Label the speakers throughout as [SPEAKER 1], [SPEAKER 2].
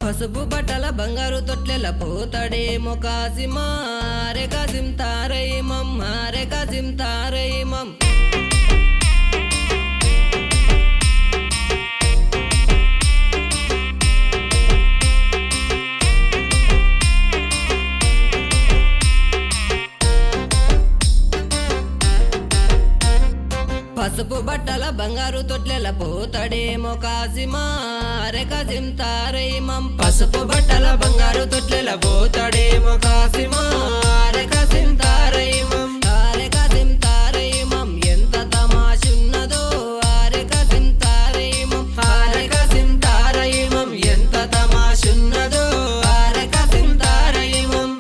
[SPEAKER 1] పసుపు బట్టల బంగారు తొట్లెల పోతాడేమో కాసిమా రే కాసిం తారయిమం రే కాసిం తారయిమం పసుపు బట్టల బంగారు తొట్లెల పోతాడేమో కాసిమా రే కాసిం తారయిమం పసుపు బట్టల బంగారు తొట్లెల పోతాడేమో కాసిమా రే కాసిం తారయిమం ఆరే కాసిం తారయిమం ఎంత తమాషున్నదో ఆరే కాసిం తారయిమం ఆరే కాసిం తారయిమం ఎంత తమాషున్నదో ఆరే కాసిం తారయిమం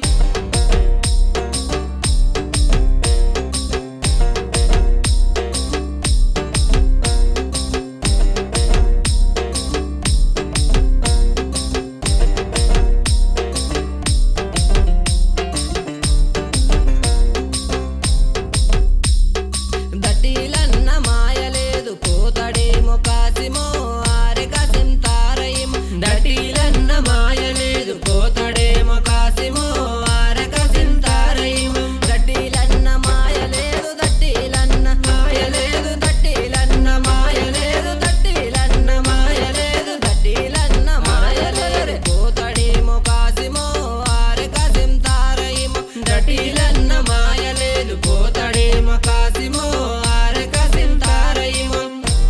[SPEAKER 1] దట్టిలన్న మాయలేదు పోతాడేమో కాసిమో ఆరె కాసిం తారయిం దట్టిలన్న మాయలేదు పోతాడేమో కాసిమో ఆరె కాసిం తారయిం దట్టిలన్న మాయలేదు దట్టిలన్న మాయలేదు దట్టిలన్న మాయలేదు దట్టిలన్న మాయలేదు దట్టిలన్న మాయలేదు పోతాడేమో కాసిమో ఆరె కాసిం తారయిం దట్టిలన్న మాయలేదు పోతాడేమో కాసిమో ఆరె కాసిం తారయిమం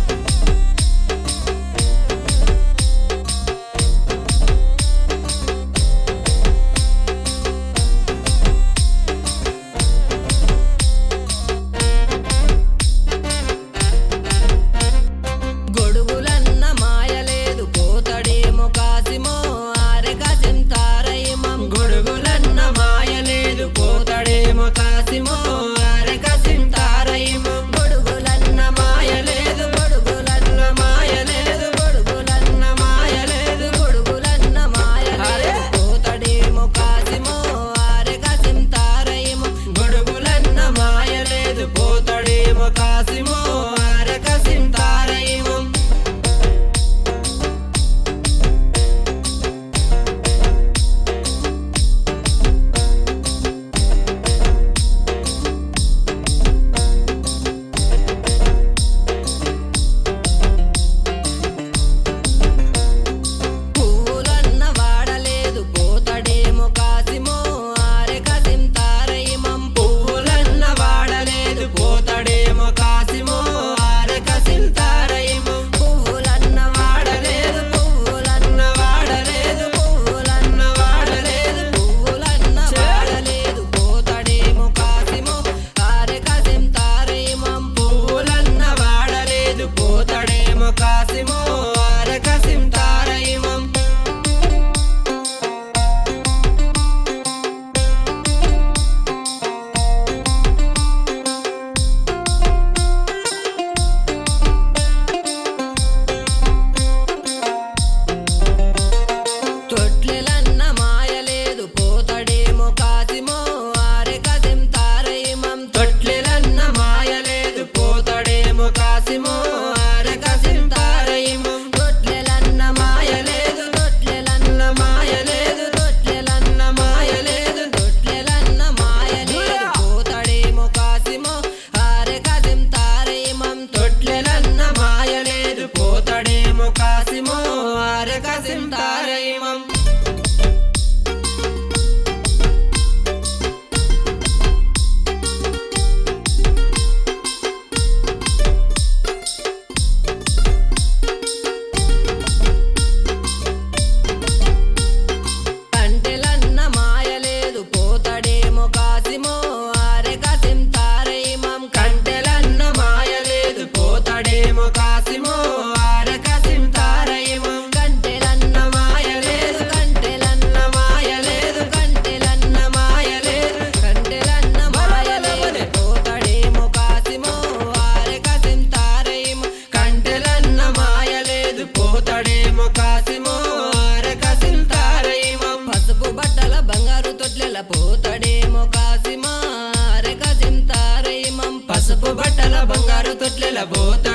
[SPEAKER 1] గొడుగులన్న మాయలేదు పోతాడేమో కాసిమో ఆరె కాసిం తారయిమం గొడుగులన్న మాయలేదు పోతాడేమో కాసిమో ఆరె కాసిం తారయిమం గొడుగులన్న మాయలేదు గొడుగులన్న మాయలేదు గొడుగులన్న మాయలేదు గొడుగులన్న మాయలేదు పోతాడేమో కాసిమో ఆరె కాసిం తారయిమం గొడుగులన్న మాయలేదు పోతాడేమో కాసిమో ఆరె కాసిం తారయిమం పువ్వులన్న వాడలేదు పోతాడేమో కాసిమో ఆరె కాసిం తారయిమం పువ్వులన్న వాడలేదు పోతాడేమో కాసిమో ఆరె కాసిం తారయిమం పువ్వులన్న వాడలేదు పువ్వులన్న వాడలేదు పువ్వులన్న వాడలేదు పువ్వులన్న వాడలేదు పోతాడేమో కాసిమో ఆరె కాసిం తారయిమం పువ్వులన్న వాడలేదు పోతాడేమో కాసిమో ఆరె కాసిం తారయిమం తొట్లెలన్న మాయలేదు పోతాడేమో కాసిమో ఆరె కాసిం తారయిమం తొట్లెలన్న మాయలేదు పోతాడేమో కాసిమో ఆరె కాసిం తారయిమం తొట్లెలన్న మాయలేదు తొట్లెలన్న మాయలేదు తొట్లెలన్న మాయలేదు తొట్లెలన్న మాయలేదు పోతాడేమో కాసిమో ఆరె కాసిం తారయిమం తొట్లెలన్న మాయలేదు పోతాడేమో కాసిమో ఆరె కాసిం తారయిమం కంటెలన్న మాయలేదు పోతాడేమో కాసిమో ఆరె కాసిం తారయిమం కంటెలన్న మాయలేదు పోతాడేమో కాసిమో ఆరె కాసిం తారయిమం కంటెలన్న మాయలేదు కంటెలన్న మాయలేదు కంటెలన్న మాయలేదు కంటెలన్న మాయలేదు పోతాడేమో కాసిమో ఆరె కాసిం తారయిమం కంటెలన్న మాయలేదు పోతాడేమో కాసిమో ఆరె కాసిం తారయిమం పసుపు బట్టల బంగారు తొట్లెల పోతాడేమో కాసిమా ఆరె కాసిం తారయిమం పసుపు బట్టల బంగారు తొట్లెల పోతాడేమో